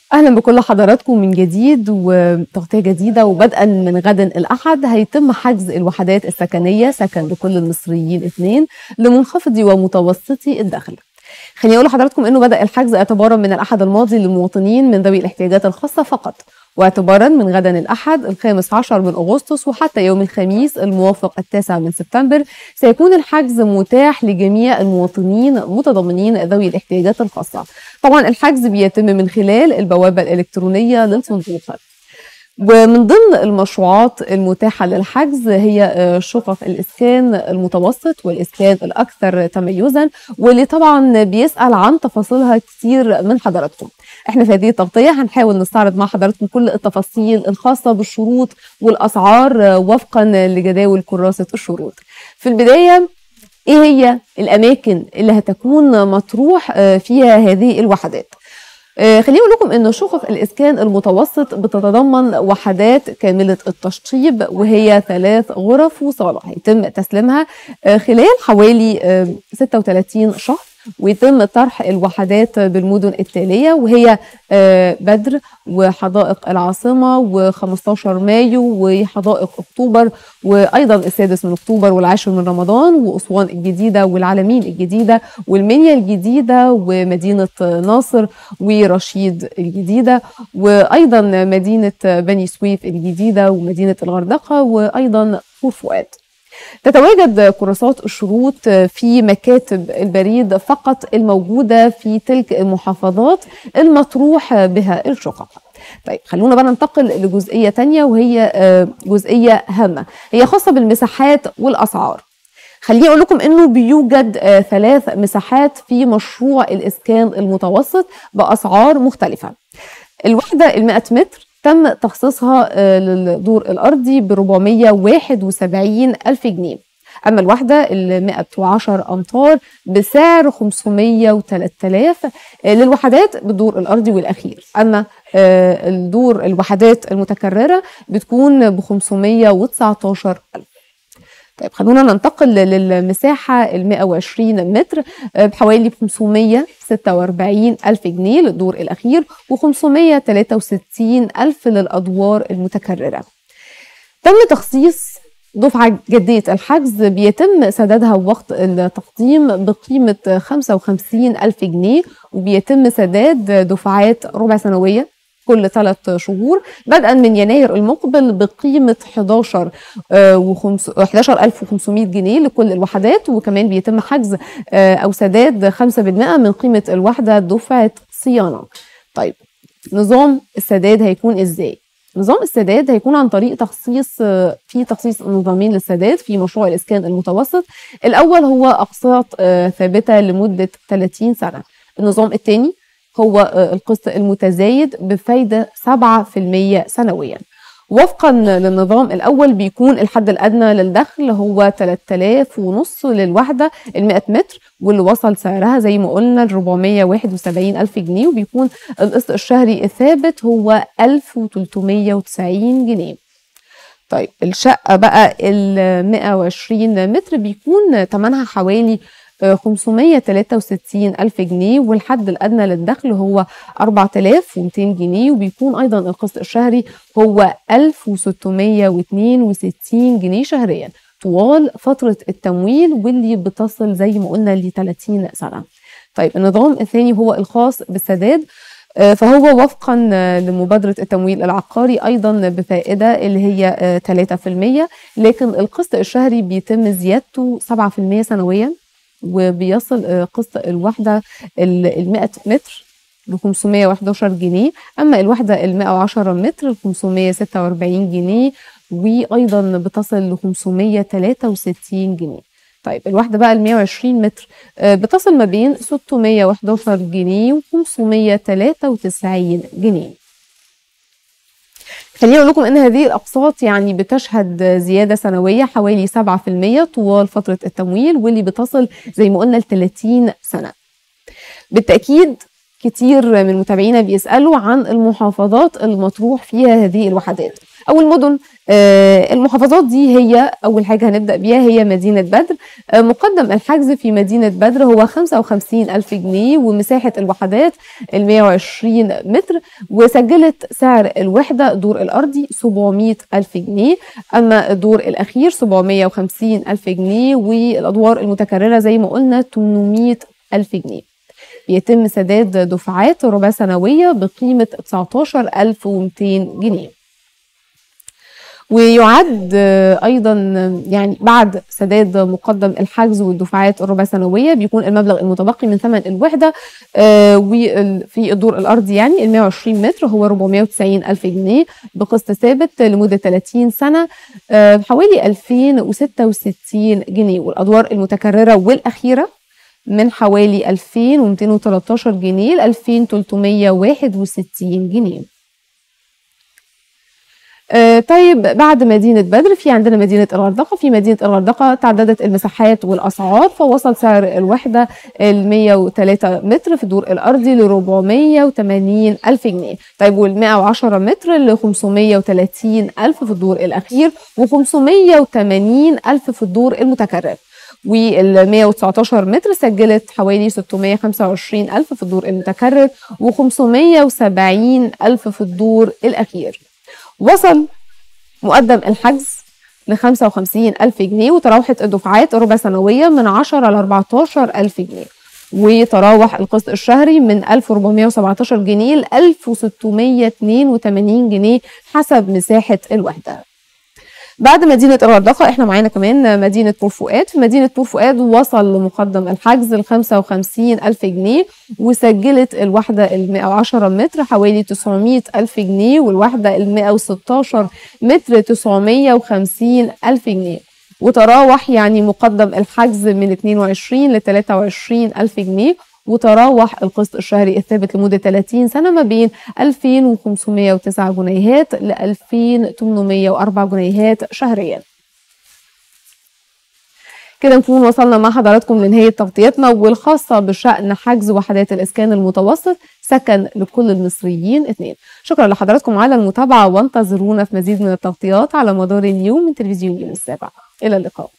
اهلا بكل حضراتكم من جديد وتغطيه جديده وبدءا من غد الاحد هيتم حجز الوحدات السكنيه سكن لكل المصريين اثنين لمنخفضي ومتوسطي الدخل. خليني اقول لحضراتكم انه بدا الحجز اعتبارا من الاحد الماضي للمواطنين من ذوي الاحتياجات الخاصه فقط واعتبارا من غدا الأحد الخامس عشر من أغسطس وحتى يوم الخميس الموافق التاسع من سبتمبر سيكون الحجز متاح لجميع المواطنين متضمنين ذوي الاحتياجات الخاصة طبعا الحجز بيتم من خلال البوابة الإلكترونية للصندوق ومن ضمن المشروعات المتاحة للحجز هي شقق الإسكان المتوسط والإسكان الأكثر تميزا واللي طبعا بيسأل عن تفاصيلها كتير من حضراتكم احنا في هذه التغطية هنحاول نستعرض مع حضراتكم كل التفاصيل الخاصة بالشروط والأسعار وفقا لجداول كراسة الشروط في البداية ايه هي الأماكن اللي هتكون مطروح فيها هذه الوحدات خليني اقول لكم ان شقق الاسكان المتوسط بتتضمن وحدات كامله التشطيب وهي ثلاث غرف وصاله هيتم تسليمها خلال حوالي 36 شهر ويتم طرح الوحدات بالمدن التالية وهي بدر وحدائق العاصمة و15 مايو وحدائق أكتوبر وأيضا السادس من أكتوبر والعاشر من رمضان وأسوان الجديدة والعالمين الجديدة والمنيا الجديدة ومدينة ناصر ورشيد الجديدة وأيضا مدينة بني سويف الجديدة ومدينة الغردقة وأيضا فور فؤاد تتواجد كراسات الشروط في مكاتب البريد فقط الموجودة في تلك المحافظات المطروح بها الشقق طيب خلونا بقى ننتقل لجزئية تانية وهي جزئية هامة هي خاصة بالمساحات والأسعار خليني اقول لكم انه بيوجد ثلاث مساحات في مشروع الاسكان المتوسط باسعار مختلفه الوحده ال 100 متر تم تخصيصها للدور الأرضي ب 471 ألف جنيه أما الواحدة ال 110 أمتار بسعر 500 و 3000 للوحدات بالدور الأرضي والأخير أما الدور الوحدات المتكررة بتكون ب 519 ألف طيب خلونا ننتقل للمساحة ال 120 متر بحوالي 546 ألف جنيه للدور الأخير و 563 ألف للأدوار المتكررة تم تخصيص دفعة جدية الحجز بيتم سدادها وقت التقديم بقيمة 55 ألف جنيه وبيتم سداد دفعات ربع سنوية كل ثلاث شهور بدءا من يناير المقبل بقيمه 11 و 11500 جنيه لكل الوحدات وكمان بيتم حجز او سداد 5% من قيمه الوحده دفعه صيانه. طيب نظام السداد هيكون ازاي؟ نظام السداد هيكون عن طريق تخصيص في تخصيص نظامين للسداد في مشروع الاسكان المتوسط الاول هو اقساط ثابته لمده 30 سنه النظام الثاني هو القسط المتزايد بفايدة 7% سنويا وفقا للنظام الأول بيكون الحد الأدنى للدخل هو 3000 ونص للوحدة ال 100 متر واللي وصل سعرها زي ما قلنا ل 471 ألف جنيه وبيكون القسط الشهري الثابت هو 1390 جنيه طيب الشقة بقى ال 120 متر بيكون ثمنها حوالي 563 ألف جنيه والحد الأدنى للدخل هو 4200 جنيه وبيكون أيضا القسط الشهري هو 1662 جنيه شهريا طوال فترة التمويل واللي بتصل زي ما قلنا ل 30 سنة طيب النظام الثاني هو الخاص بالسداد فهو وفقا لمبادرة التمويل العقاري أيضا بفائدة اللي هي 3% لكن القسط الشهري بيتم زيادته 7% سنويا وبيصل قسط الوحدة ال 100 متر ل 511 جنيه أما الوحدة ال 110 متر ل 546 جنيه وأيضا بتصل ل 563 جنيه طيب الواحدة بقى ال 120 متر بتصل ما بين 611 جنيه و 593 جنيه خليني اقول لكم ان هذه الاقساط يعني بتشهد زياده سنويه حوالي 7% طوال فتره التمويل واللي بتصل زي ما قلنا ل 30 سنه. بالتاكيد كتير من متابعينا بيسالوا عن المحافظات المطروح فيها هذه الوحدات. أو المدن آه، المحافظات دي هي أول حاجة هنبدأ بيها هي مدينة بدر آه، مقدم الحجز في مدينة بدر هو 55 ألف جنيه ومساحة الوحدات ال 120 متر وسجلت سعر الوحدة دور الأرضي 700 ألف جنيه أما الدور الأخير 750 ألف جنيه والأدوار المتكررة زي ما قلنا 800 ألف جنيه بيتم سداد دفعات ربع سنوية بقيمة 19200 جنيه ويعد ايضا يعني بعد سداد مقدم الحجز والدفعات الربع سنويه بيكون المبلغ المتبقي من ثمن الوحده وفي الدور الارضي يعني ال 120 متر هو 490 الف جنيه بقسط ثابت لمده 30 سنه بحوالي 2066 جنيه والادوار المتكرره والاخيره من حوالي 2213 جنيه ل 2361 جنيه آه طيب بعد مدينة بدر في عندنا مدينة الغردقة في مدينة الغردقة تعددت المساحات والأسعار فوصل سعر الوحدة ال 103 متر في الدور الأرضي ل 480 ألف جنيه طيب وال 110 متر ل 530 ألف في الدور الأخير و 580 ألف في الدور المتكرر وال 119 متر سجلت حوالي 625 ألف في الدور المتكرر و 570 ألف في الدور الأخير وصل مقدم الحجز ل 55 ألف جنيه وتراوحت الدفعات ربع سنوية من 10 ل 14 ألف جنيه وتراوح القسط الشهري من 1417 جنيه ل 1682 جنيه حسب مساحة الوحدة بعد مدينة الغردقة احنا معانا كمان مدينة بور فؤاد في مدينة بور فؤاد وصل لمقدم الحجز ل 55 ألف جنيه وسجلت الوحدة ال 110 متر حوالي 900 ألف جنيه والوحدة ال 116 متر 950 ألف جنيه وتراوح يعني مقدم الحجز من 22 ل 23 ألف جنيه وتراوح القسط الشهري الثابت لمدة 30 سنة ما بين 2509 جنيهات ل 2804 جنيهات شهريا كده نكون وصلنا مع حضراتكم لنهاية تغطيتنا والخاصة بشأن حجز وحدات الإسكان المتوسط سكن لكل المصريين اثنين شكرا لحضراتكم على المتابعة وانتظرونا في مزيد من التغطيات على مدار اليوم من تلفزيون السابع إلى اللقاء